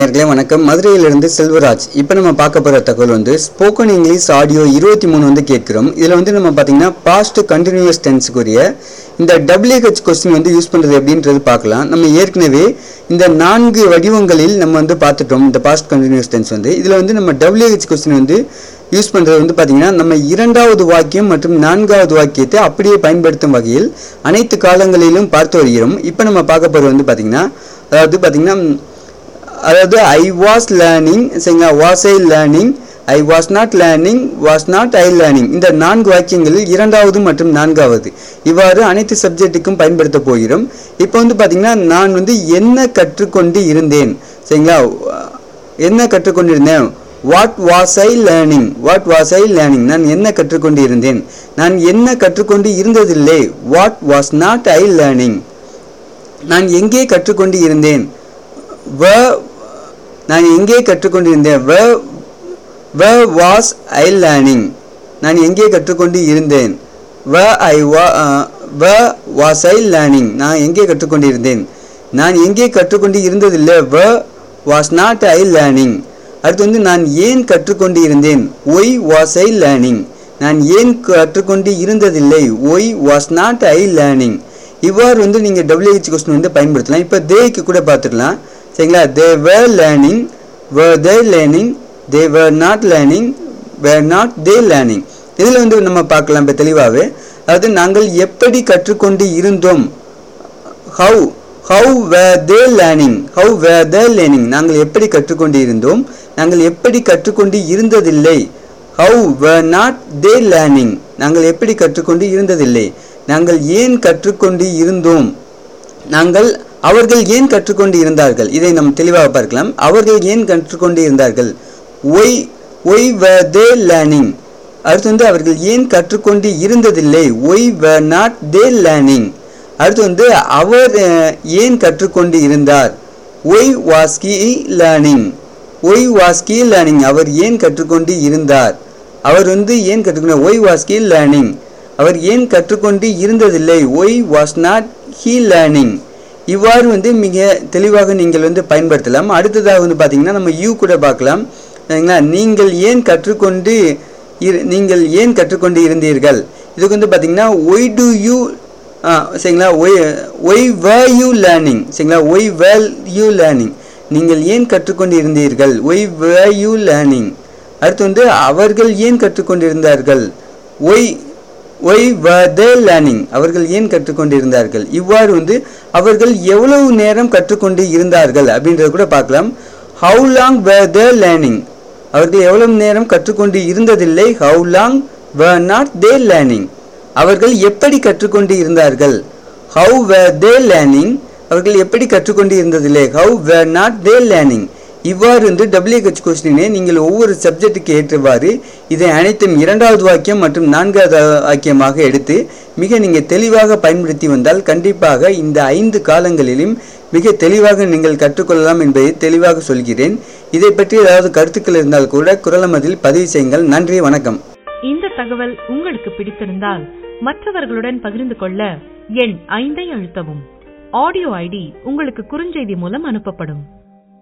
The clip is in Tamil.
நேயர்களே வணக்கம் மதுரையிலிருந்து செல்வராஜ் இப்போ நம்ம பார்க்க போகிற தகவல் வந்து ஸ்போக்கன் இங்கிலீஷ் ஆடியோ இருபத்தி மூணு வந்து கேட்குறோம் இதில் வந்து நம்ம பார்த்தீங்கன்னா பாஸ்ட் கண்டினியூஸ் டென்ஸுக்குரிய இந்த டபிள்யூஹெச் கொஸ்டின் வந்து யூஸ் பண்ணுறது எப்படின்றது பார்க்கலாம் நம்ம ஏற்கனவே இந்த நான்கு வடிவங்களில் நம்ம வந்து பார்த்துட்டோம் இந்த பாஸ்ட் கண்டினியூஸ் டென்ஸ் வந்து இதில் வந்து நம்ம டபிள்யூஹெச் கொஸ்டின் வந்து யூஸ் பண்ணுறது வந்து பார்த்தீங்கன்னா நம்ம இரண்டாவது வாக்கியம் மற்றும் நான்காவது வாக்கியத்தை அப்படியே பயன்படுத்தும் வகையில் அனைத்து காலங்களிலும் பார்த்து வருகிறோம் இப்போ நம்ம பார்க்க போகிறது வந்து பார்த்தீங்கன்னா அதாவது பார்த்தீங்கன்னா அதாவது ஐ வாஸ் லேர்னிங் சரிங்களா was I learning I was not learning was not I learning இந்த நான்கு வாக்கியங்களில் இரண்டாவது மற்றும் நான்காவது இவ்வாறு அனைத்து சப்ஜெக்ட்டுக்கும் பயன்படுத்த போகிறோம் இப்போ வந்து பார்த்தீங்கன்னா நான் வந்து என்ன கற்றுக்கொண்டு இருந்தேன் சரிங்களா என்ன கற்றுக்கொண்டிருந்தேன் what was I learning what was I learning நான் என்ன கற்றுக்கொண்டு இருந்தேன் நான் என்ன கற்றுக்கொண்டு இருந்ததில்லை what was not I learning நான் எங்கே கற்றுக்கொண்டு இருந்தேன் வ நான் எங்கே கற்றுக்கொண்டிருந்தேன் வ வ வாஸ் ஐ லேர்னிங் நான் எங்கே கற்றுக்கொண்டு இருந்தேன் வ ஐ வா வ வாஸ் ஐ லேர்னிங் நான் எங்கே கற்றுக்கொண்டிருந்தேன் நான் எங்கே கற்றுக்கொண்டு இருந்ததில்லை வ வாஸ் நாட் ஐ லேர்னிங் அடுத்து வந்து நான் ஏன் கற்றுக்கொண்டு இருந்தேன் ஒய் வாஸ் ஐ லேர்னிங் நான் ஏன் கற்றுக்கொண்டு இருந்ததில்லை why was not I learning இவ்வாறு வந்து நீங்கள் டபிள்யூஹெச் கொஸ்டின் வந்து பயன்படுத்தலாம் இப்போ தேக்கு கூட பார்த்துக்கலாம் சரிங்களா they were learning were they learning they were not learning were not they learning இதில் வந்து நம்ம பார்க்கலாம் இப்போ தெளிவாகவே அதாவது நாங்கள் எப்படி கற்றுக்கொண்டு இருந்தோம் how how were they learning how were the learning நாங்கள் எப்படி கற்றுக்கொண்டு இருந்தோம் நாங்கள் எப்படி கற்றுக்கொண்டு இருந்ததில்லை how were not they learning நாங்கள் எப்படி கற்றுக்கொண்டு இருந்ததில்லை நாங்கள் ஏன் கற்றுக்கொண்டு இருந்தோம் நாங்கள் அவர்கள் ஏன் கற்றுக்கொண்டு இருந்தார்கள் இதை நாம் தெளிவாக பார்க்கலாம் அவர்கள் ஏன் கற்றுக்கொண்டு இருந்தார்கள் why why were they learning அடுத்து வந்து அவர்கள் ஏன் கற்றுக்கொண்டு இருந்ததில்லை why were not they learning அடுத்து வந்து அவர் ஏன் கற்றுக்கொண்டு இருந்தார் why was he learning why was he learning அவர் ஏன் கற்றுக்கொண்டு இருந்தார் அவர் வந்து ஏன் கற்றுக்கொண்டு ஒய் வாஸ் கி லேர்னிங் அவர் ஏன் கற்றுக்கொண்டு இருந்ததில்லை why was not he learning இவ்வாறு வந்து மிக தெளிவாக நீங்கள் வந்து பயன்படுத்தலாம் அடுத்ததாக வந்து பார்த்தீங்கன்னா நம்ம யூ கூட பார்க்கலாம் சரிங்களா நீங்கள் ஏன் கற்றுக்கொண்டு இரு நீங்கள் ஏன் கற்றுக்கொண்டு இருந்தீர்கள் இதுக்கு வந்து பார்த்தீங்கன்னா ஒய் டு யூ சரிங்களா why why were you learning சரிங்களா ஒய் வேல் யூ லேர்னிங் நீங்கள் ஏன் கற்றுக்கொண்டு இருந்தீர்கள் ஒய் வே யூ லேர்னிங் அடுத்து வந்து அவர்கள் ஏன் கற்றுக்கொண்டிருந்தார்கள் ஒய் ஒய் தே லேர்னிங் அவர்கள் ஏன் கற்றுக்கொண்டிருந்தார்கள் இவ்வாறு வந்து அவர்கள் எவ்வளவு நேரம் கற்றுக்கொண்டு இருந்தார்கள் அப்படின்றத கூட பார்க்கலாம் ஹவு லாங் த லேர்னிங் அவர்கள் எவ்வளவு நேரம் கற்றுக்கொண்டு இருந்ததில்லை how long were not they learning அவர்கள் எப்படி கற்றுக்கொண்டு இருந்தார்கள் ஹவு வேர் தே லேர்னிங் அவர்கள் எப்படி கற்றுக்கொண்டு இருந்ததில்லை how were not they learning இவ்வாறு வந்து டபிள்யூஹெச் கொஸ்டினை நீங்கள் ஒவ்வொரு சப்ஜெக்ட்டுக்கு ஏற்றவாறு இதை அனைத்தும் இரண்டாவது வாக்கியம் மற்றும் நான்காவது வாக்கியமாக எடுத்து மிக நீங்கள் தெளிவாக பயன்படுத்தி வந்தால் கண்டிப்பாக இந்த ஐந்து காலங்களிலும் மிக தெளிவாக நீங்கள் கற்றுக்கொள்ளலாம் என்பதை தெளிவாக சொல்கிறேன் இதை பற்றி ஏதாவது கருத்துக்கள் இருந்தால் கூட குரலமதில் பதிவு செய்யுங்கள் நன்றி வணக்கம் இந்த தகவல் உங்களுக்கு பிடித்திருந்தால் மற்றவர்களுடன் பகிர்ந்து கொள்ள எண் ஐந்தை அழுத்தவும் ஆடியோ ஐடி உங்களுக்கு குறுஞ்செய்தி மூலம் அனுப்பப்படும்